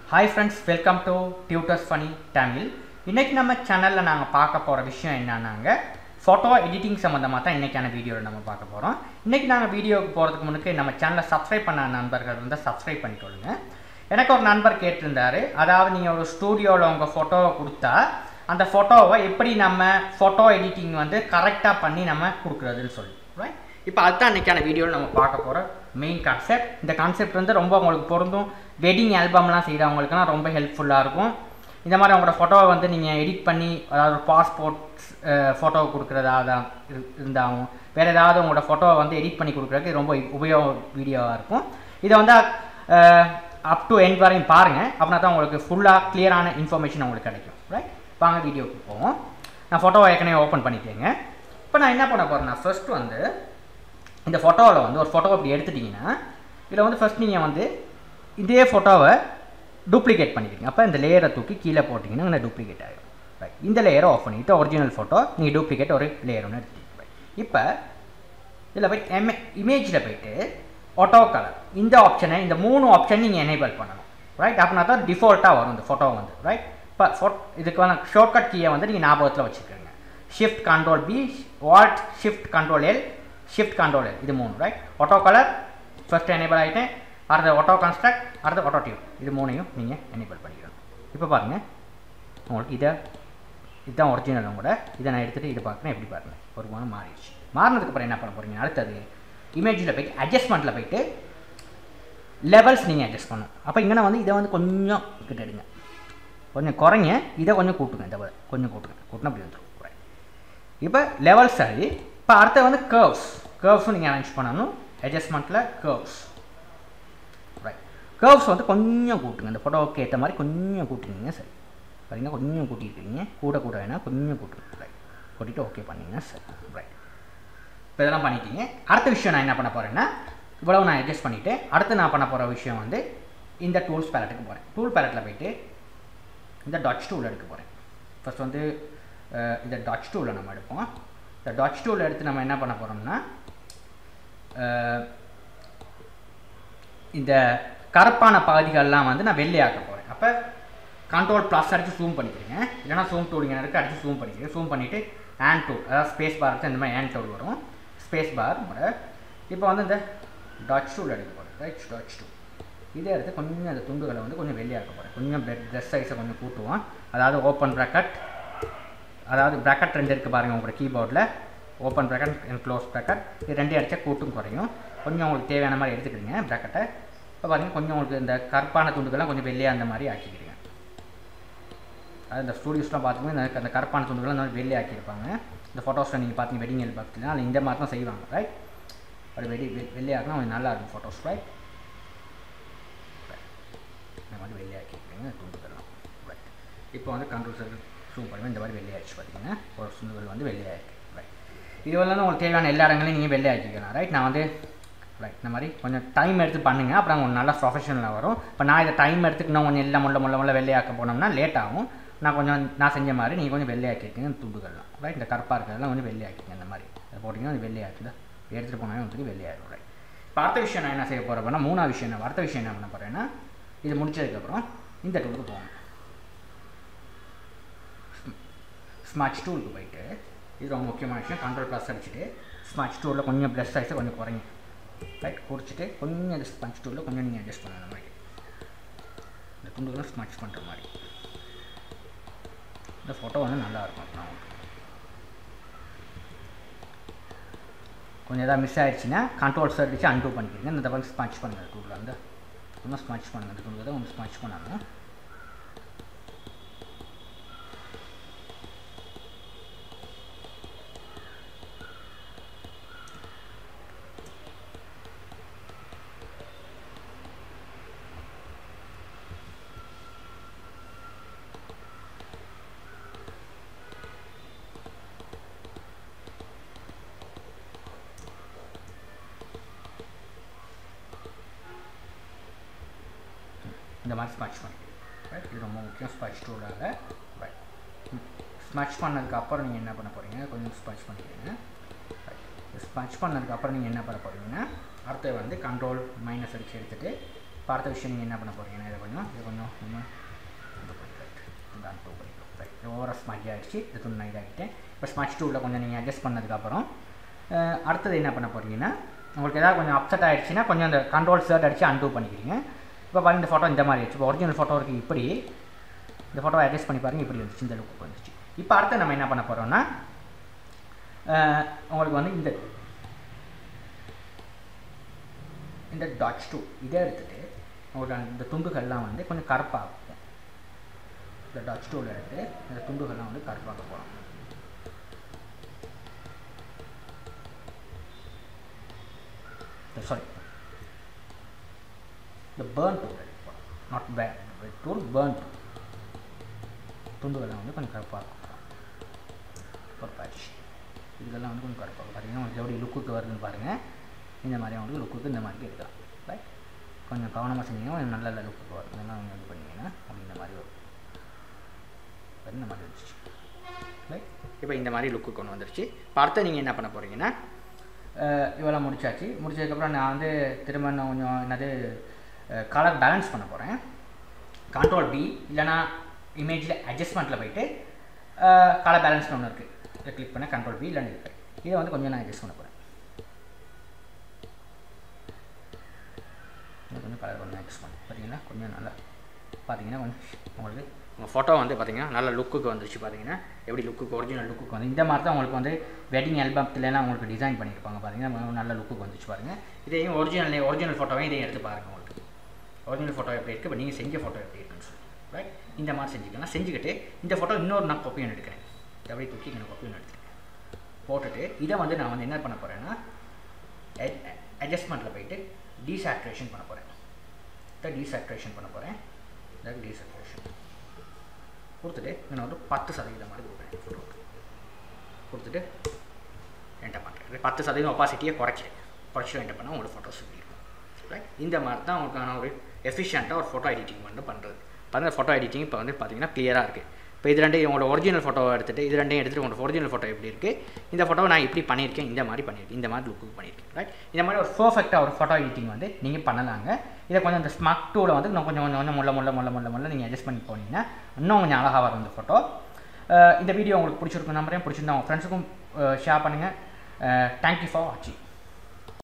hi friends welcome to tutors funny Tamil இன்றைக்கி நம்ம சேனலில் நாங்கள் பார்க்க போகிற விஷயம் என்னன்னாங்க ஃபோட்டோ எடிட்டிங் சம்மந்தமாக தான் இன்றைக்கான வீடியோவில் நம்ம பார்க்க போகிறோம் இன்றைக்கி நாங்கள் வீடியோவுக்கு போகிறதுக்கு முன்னுக்கு நம்ம சேனலை சப்ஸ்கிரைப் பண்ண நண்பர்கள் இருந்தால் சப்ஸ்கிரைப் பண்ணிக்கொள்ளுங்க எனக்கு ஒரு நண்பர் கேட்டிருந்தாரு அதாவது நீங்கள் ஒரு ஸ்டூடியோவில் உங்கள் ஃபோட்டோவை கொடுத்தா அந்த ஃபோட்டோவை எப்படி நம்ம ஃபோட்டோ எடிட்டிங் வந்து கரெக்டாக பண்ணி நம்ம கொடுக்குறதுன்னு சொல்லி ரைட் இப்போ அதுதான் இன்றைக்கான வீடியோவில் நம்ம பார்க்க போகிற மெயின் கான்செப்ட் இந்த கான்செப்ட் வந்து ரொம்ப உங்களுக்கு பொருந்தும் வெட்டிங் ஆல்பம்லாம் செய்கிறவங்களுக்குலாம் ரொம்ப ஹெல்ப்ஃபுல்லாக இருக்கும் இந்த மாதிரி உங்களோட ஃபோட்டோவை வந்து நீங்கள் எடிட் பண்ணி அதாவது பாஸ்போர்ட் ஃபோட்டோ கொடுக்குறதா தான் இருந்தாலும் வேறு ஏதாவது உங்களோட ஃபோட்டோவை வந்து எடிட் பண்ணி கொடுக்குறதுக்கு ரொம்ப உபயோக வீடியோவாக இருக்கும் இதை வந்து அப் டு எண்ட் வரையும் பாருங்கள் அப்படின்னா தான் உங்களுக்கு ஃபுல்லாக கிளியரான இன்ஃபர்மேஷன் உங்களுக்கு கிடைக்கும் ரைட் வாங்க வீடியோவுக்கு போவோம் நான் ஃபோட்டோவை ஏற்கனவே ஓப்பன் பண்ணிட்டேங்க இப்போ நான் என்ன பண்ண போகிறேன்னா ஃபர்ஸ்ட் வந்து இந்த ஃபோட்டோவில் வந்து ஒரு ஃபோட்டோவை இப்படி எடுத்துட்டிங்கன்னா இதில் வந்து ஃபஸ்ட் நீங்கள் வந்து இதே ஃபோட்டோவை டூப்ளிகேட் பண்ணிக்கிறீங்க அப்போ இந்த லேயரை தூக்கி கீழே போட்டிங்கன்னா இந்த டூப்ளிகேட் ஆகிடும் ரைட் இந்த லேயரை ஆஃப் பண்ணிவிட்டு ஒரிஜினல் ஃபோட்டோ நீங்கள் டூப்ளிகேட் ஒரு லேயர் ஒன்று எடுத்துக்கிங்க இப்போ இதில் போய் எம் இமேஜில் போயிட்டு ஆட்டோ கலர் இந்த ஆப்ஷனை இந்த மூணு ஆப்ஷன் நீங்கள் எனேபிள் பண்ணணும் ரைட் அப்படின்னா தான் டிஃபால்ட்டாக வரும் இந்த ஃபோட்டோ வந்து ரைட் இப்போ ஃபோட் இதுக்கு வந்து ஷார்ட்கட் கீயை வந்து நீங்கள் ஞாபகத்தில் வச்சுக்கோங்க shift control B alt shift control L shift control L இது மூணு right auto colour first enable ஆகிட்டேன் அடுத்த ஆட்டோ கன்ஸ்ட்ரக்ட் அடுத்த ஆட்டோ டியூப் இது மூணையும் நீங்கள் எனேபிள் பண்ணிக்கணும் இப்போ பாருங்கள் உங்களுக்கு இதை இதுதான் ஒரிஜினல் கூட இதை நான் எடுத்துகிட்டு இதை பார்க்குறேன் எப்படி பாருங்கள் ஒரு மூணு மாறிடுச்சு மாறினதுக்கப்புறம் என்ன பண்ண போகிறீங்க அடுத்தது இமேஜில் போயிட்டு அட்ஜஸ்ட்மெண்ட்டில் போயிட்டு லெவல்ஸ் நீங்கள் அட்ஜஸ்ட் பண்ணணும் அப்போ இங்கே வந்து இதை வந்து கொஞ்சம் கிட்ட எடுங்க கொஞ்சம் குறைங்க இதை கொஞ்சம் கூட்டுங்க இந்த கொஞ்சம் கூட்டுங்க கூட்டினா அப்படி வந்துடும் இப்போ லெவல்ஸ் ஆகி இப்போ அடுத்து வந்து கர்வ்ஸ் கர்வ்ஸும் நீங்கள் அரேஞ்ச் பண்ணணும் அட்ஜஸ்ட்மெண்ட்டில் கர்வ்ஸ் ரைட் கர்வ்ஸ் வந்து கொஞ்சம் கூட்டுங்க இந்த ஃபோட்டோவுக்கு ஏற்ற மாதிரி கொஞ்சம் கூட்டுங்க சரி பார்த்தீங்கன்னா கொஞ்சம் கூட்டியிருக்கீங்க கூட கூட வேணால் கொஞ்சம் கூட்டுங்க ரைட் கூட்டிட்டு ஓகே பண்ணிங்கன்னா சரி ரைட் இப்போ இதெல்லாம் பண்ணிட்டீங்க அடுத்த விஷயம் நான் என்ன பண்ண போகிறேன்னா இவ்வளவு நான் அட்ஜஸ்ட் பண்ணிவிட்டு அடுத்து நான் பண்ண போகிற விஷயம் வந்து இந்த டூல்ஸ் பேலட்டுக்கு போகிறேன் டூல் பேலட்டில் போயிட்டு இந்த டாட்ச் டூல் எடுக்க போகிறேன் ஃபஸ்ட் வந்து இந்த டாட்ச் டூலை நம்ம எடுப்போம் இந்த டாட்ச் டூல் எடுத்து நம்ம என்ன பண்ண போகிறோம்னா இந்த கருப்பான பகுதிகள்லாம் வந்து நான் வெள்ளையாக்க போகிறேன் அப்போ கண்ட்ரோல் ப்ளஸ் அடித்து ஜூம் பண்ணிக்கிறீங்க இல்லைனா ஜூம் டூல் இங்கே இருக்குது அடித்து ஜூம் பண்ணிக்கிறேன் ஜூம் பண்ணிவிட்டு ஹேண்ட் டூல் அதாவது ஸ்பேஸ் பார் இந்த மாதிரி ஹேண்ட் டூல் வரும் ஸ்பேஸ் பார் இப்போ வந்து இந்த டாட்ச் டூல் எடுக்க போகிறேன் ரைட் டாட்ச் டூல் இதே எடுத்து கொஞ்சம் அந்த துண்டுகளை வந்து கொஞ்சம் வெளியாக்க போகிறேன் கொஞ்சம் ப்ரெஸ் சைஸை கொஞ்சம் கூட்டுவோம் அதாவது ஓப்பன் ப்ராக்கெட் அதாவது ப்ராக்கெட் ரெண்டு இருக்குது பாருங்கள் உங்களோட கீபோர்டில் open bracket and close bracket இது ரெண்டு அடித்தா கூட்டும் குறையும் கொஞ்சம் உங்களுக்கு தேவையான மாதிரி எடுத்துக்கிறீங்க ப்ராக்கெட்டை இப்போ பாருங்கள் கொஞ்சம் உங்களுக்கு இந்த கருப்பான துண்டுகள்லாம் கொஞ்சம் வெள்ளையாக அந்த மாதிரி ஆக்கிக்கிறீங்க அது இந்த ஸ்டூடியோஸ்லாம் பார்த்துக்கோங்க இந்த அந்த கருப்பான துண்டுகள்லாம் இந்த மாதிரி வெளியே ஆக்கியிருப்பாங்க இந்த ஃபோட்டோஸில் நீங்கள் பார்த்தீங்க வெட்டிங் எல் பார்த்தீங்கன்னா அதில் இந்த மாதிரி தான் செய்வாங்க ரைட் அப்படி வெடி வெள்ளையாக்கினா கொஞ்சம் நல்லா இருக்கும் ஃபோட்டோஸ் ரைட் இந்த மாதிரி வெள்ளையாக்கிக்கிறீங்க துண்டுகள்லாம் ரைட் இப்போ வந்து கண்ட்ரோல் சர்க்கிள் ஜூம் பண்ணுவேன் இந்த மாதிரி வெள்ளையாச்சு பார்த்தீங்கன்னா ஒரு துண்டுகள் வந்து வெள்ளையாயிருக்கு ரைட் இது வந்து உங்களுக்கு தேவையான எல்லா இடங்களையும் நீங்கள் வெள்ளையாக்கிக்கலாம் ரைட் நான் வந்து ரைட் இந்த மாதிரி கொஞ்சம் டைம் எடுத்து பண்ணுங்கள் அப்புறம் உங்களுக்கு நல்லா ப்ரொஃபஷனலாக வரும் இப்போ நான் இதை டைம் எடுத்துக்கணும் கொஞ்சம் எல்லாம் முள்ள முள்ள முள்ள வெள்ளையாக்க போனோம்னா லேட் ஆகும் நான் கொஞ்சம் நான் செஞ்ச மாதிரி நீங்கள் கொஞ்சம் வெள்ளையாக்கிருக்கீங்க துண்டுகள்லாம் ரைட் இந்த கருப்பாக இருக்கிறதெல்லாம் கொஞ்சம் வெள்ளையாக்கிங்க இந்த மாதிரி அதை போட்டிங்கன்னா அது வெள்ளையாக்குது எடுத்துகிட்டு போனாலும் உங்களுக்கு வெள்ளையாகும் ரைட் இப்போ அடுத்த விஷயம் நான் என்ன செய்ய போகிறேன்னா மூணாவது விஷயம் என்ன அடுத்த விஷயம் என்ன பண்ண போகிறேன்னா இது முடிச்சதுக்கப்புறம் இந்த டூலுக்கு போகணும் ஸ்மார்ட் டூலுக்கு போயிட்டு இது ரொம்ப முக்கியமான விஷயம் கண்ட்ரோல் ப்ளஸ் அடிச்சுட்டு ஸ்மார்ட் டூலில் கொஞ்சம் ப்ளஸ் சைஸை கொஞ்சம் குறைங்க ரைட் குறிச்சிட்டு கொஞ்சம் அந்த ஸ்பஞ்ச் டூலில் கொஞ்சம் நீங்கள் அட்ஜஸ்ட் பண்ண மாதிரி இந்த துண்டுகளும் ஸ்மச் பண்ணுற மாதிரி இந்த ஃபோட்டோ வந்து நல்லாயிருக்கும் நான் கொஞ்சம் எதாவது மிஸ் ஆகிடுச்சுன்னா கண்ட்ரோல் சார் அடிச்சு அன்டூ பண்ணிக்கிறீங்க இந்த தவிர ஸ்மச் பண்ணுங்க டூலில் வந்து கொஞ்சம் ஸ்மச் பண்ணுங்க இந்த டூலில் தான் கொஞ்சம் ஸ்மச் பண்ணணும் இந்த மாதிரி ஸ்மச் பண்ணிக்கிறீங்க ரைட் இது ரொம்ப முக்கியம் ஸ்பச் டூலாக ரைட் ஸ்மச் பண்ணதுக்கப்புறம் நீங்கள் என்ன பண்ண போகிறீங்க கொஞ்சம் ஸ்பச் பண்ணிக்கிறீங்க ஸ்பச் பண்ணதுக்கப்புறம் நீங்கள் என்ன பண்ண போகிறீங்கன்னா அடுத்து வந்து கண்ட்ரோல் மைனஸ் அடிச்சு எடுத்துகிட்டு இப்போ அடுத்த விஷயம் நீங்கள் என்ன பண்ண போகிறீங்கன்னா இதை கொஞ்சம் இதை கொஞ்சம் நம்ம இந்த அன்டூ பண்ணிக்கலாம் ரைட் ஓவராக ஸ்மஜ் ஆகிடுச்சு இது துணி இதாகிட்டேன் இப்போ ஸ்மச் டூவில் கொஞ்சம் நீங்கள் அட்ஜஸ்ட் பண்ணதுக்கப்புறம் அஹ், அடுத்தது என்ன பண்ண போகிறீங்கன்னா உங்களுக்கு ஏதாவது கொஞ்சம் அப்செட் ஆகிடுச்சுன்னா கொஞ்சம் அந்த கண்ட்ரோல் ஷர்ட் அடித்து அன்டூ பண்ணிக்கிறீங்க இப்போ பாருங்க இந்த ஃபோட்டோ இந்த மாதிரி ஆயிடுச்சு இப்போ ஒரிஜினல் ஃபோட்டோ இருக்குது இப்படி இந்த ஃபோட்டோவை அட்ஜஸ்ட் பண்ணி பாருங்க இப்படி வந்துச்சு இந்த லுக்கு வந்துச்சு இப்போ அடுத்து நம்ம என்ன பண்ண போகிறோம்னா உங்களுக்கு வந்து இந்த இந்த டாட்ச் டூ இதை எடுத்துட்டு உங்களுக்கு அந்த இந்த துண்டுகள்லாம் வந்து கொஞ்சம் கருப்பாகும் இந்த டாட்ச் டூவில் எடுத்து இந்த துண்டுகள்லாம் வந்து கருப்பாக்க போகிறோம் சாரி இந்த பேர்ன் டூல் போகிறோம் நாட் பே டூல் பேர்ன் டூல் துண்டுகள்லாம் வந்து கொஞ்சம் கருப்பாக இருக்கும் கருப்பாச்சு இதெல்லாம் வந்து கொஞ்சம் கருப்பாக பார்த்தீங்கன்னா உங்களுக்கு எப்படி லுக்குக்கு வருதுன்னு பாருங்கள் இந்த மாதிரி அவங்களுக்கு லுக்குக்கு இந்த மாதிரி எடுக்கலாம் ரைட் கொஞ்சம் கவனமாக செஞ்சீங்கன்னா கொஞ்சம் நல்ல லுக்குக்கு வரும் இதெல்லாம் அவங்க இது பண்ணிங்கன்னா அப்படி இந்த மாதிரி வரும் பாரு, இந்த மாதிரி வந்துச்சு ரைட் இப்போ இந்த மாதிரி லுக்கு கொண்டு வந்துருச்சு இப்போ அடுத்து நீங்கள் என்ன பண்ண போகிறீங்கன்னா இவெல்லாம் முடிச்சாச்சு முடிச்சதுக்கப்புறம் நான் வந்து திரும்ப நான் கொஞ்சம் என்னது கலர் பேலன்ஸ் பண்ண போகிறேன் கண்ட்ரோல் பி இல்லைனா இமேஜில் அட்ஜஸ்ட்மெண்ட்டில் போயிட்டு கலர் பேலன்ஸ்னு ஒன்று இருக்குது இதை கிளிக் பண்ண கண்ட்ரோல் பி இல்லைன்னு இருக்குது இதை வந்து கொஞ்சம் நான் அட்ஜஸ்ட் பண்ண போகிறேன் இன்னும் கொஞ்சம் கலர் கொஞ்சம் அட்ஜஸ்ட் பண்ணேன் பார்த்தீங்கன்னா கொஞ்சம் நல்லா பார்த்தீங்கன்னா கொஞ்சம் உங்களுக்கு உங்கள் ஃபோட்டோ வந்து பார்த்தீங்கன்னா நல்ல லுக்குக்கு வந்துருச்சு பார்த்தீங்கன்னா எப்படி லுக்குக்கு ஒரிஜினல் லுக்குக்கு வந்து இந்த மாதிரி தான் உங்களுக்கு வந்து வெட்டிங் ஆல்பத்துலலாம் உங்களுக்கு டிசைன் பண்ணியிருப்பாங்க பார்த்தீங்கன்னா நல்ல லுக்குக்கு வந்துச்சு பாருங்கள் இதையும் ஒரிஜினல் ஒரிஜினல் ஃபோட்டோவையும் இதையும் எடுத்து பாருங்கள் உங்களுக்கு ஒரிஜினல் ஃபோட்டோ எப்படி இருக்குது இப்போ நீங்கள் செஞ்ச ஃபோட்டோ எப்படி இருக்குன்னு சொல்லி ரைட் இந்த மாதிரி செஞ்சுக்கலாம் செஞ்சுக்கிட்டு இந்த ஃபோட்டோ இன்னொரு நான் கொப்பி எடுக்கிறேன் அப்படியே தூக்கி நான் கொப்பி எடுத்துக்கிறேன் போட்டுட்டு இதை வந்து நான் வந்து என்ன பண்ண போகிறேன்னா அட்ஜஸ்ட்மெண்ட்டில் போயிட்டு டீசாக்ரேஷன் பண்ண போகிறேன் இதை டீசாக்ரேஷன் பண்ண போகிறேன் இதாக டீசாக்ரேஷன் கொடுத்துட்டு நான் வந்து பத்து சதவீதம் மாதிரி கொடுக்குறேன் ஃபோட்டோவுக்கு கொடுத்துட்டு என்டர் பண்ணுறேன் பத்து சதவீதம் ஒப்பாசிட்டியை குறைக்கிறேன் குறைச்சி என்டர் பண்ணால் உங்களோட ஃபோட்டோஸ் இருக்கும் ரைட் இந்த மாதிரி தான் உங்களுக்கான ஒரு எஃபிஷியண்ட்டாக ஒரு ஃபோட்டோ எடிட்டிங் வந்து பண்ணுறது பாருங்கள் ஃபோட்டோ எடிட்டிங் இப்போ வந்து பார்த்தீங்கன்னா கிளியராக இருக்குது இப்போ இது ரெண்டையும் உங்களோட ஒரிஜினல் ஃபோட்டோவை எடுத்துகிட்டு இது ரெண்டையும் எடுத்துகிட்டு உங்களோட ஒரிஜினல் ஃபோட்டோ எப்படி இருக்குது இந்த ஃபோட்டோவை நான் இப்படி பண்ணியிருக்கேன் இந்த மாதிரி பண்ணியிருக்கேன் இந்த மாதிரி லுக்கு பண்ணியிருக்கேன் ரைட் இந்த மாதிரி ஒரு பர்ஃபெக்டாக ஒரு ஃபோட்டோ எடிட்டிங் வந்து நீங்கள் பண்ணலாங்க இதை கொஞ்சம் இந்த ஸ்மார்ட் டூவில் வந்து இன்னும் கொஞ்சம் கொஞ்சம் கொஞ்சம் முள்ள முள்ள முள்ள முள்ள முள்ள நீங்கள் அட்ஜஸ்ட் பண்ணி போனீங்கன்னா இன்னும் கொஞ்சம் அழகாக வரும் இந்த ஃபோட்டோ இந்த வீடியோ உங்களுக்கு பிடிச்சிருக்கும் நம்பரையும் பிடிச்சிருந்தா உங்கள் ஃப்ரெண்ட்ஸுக்கும் ஷேர் பண்ணுங்கள் தேங்க்யூ ஃபார் வாட்சிங்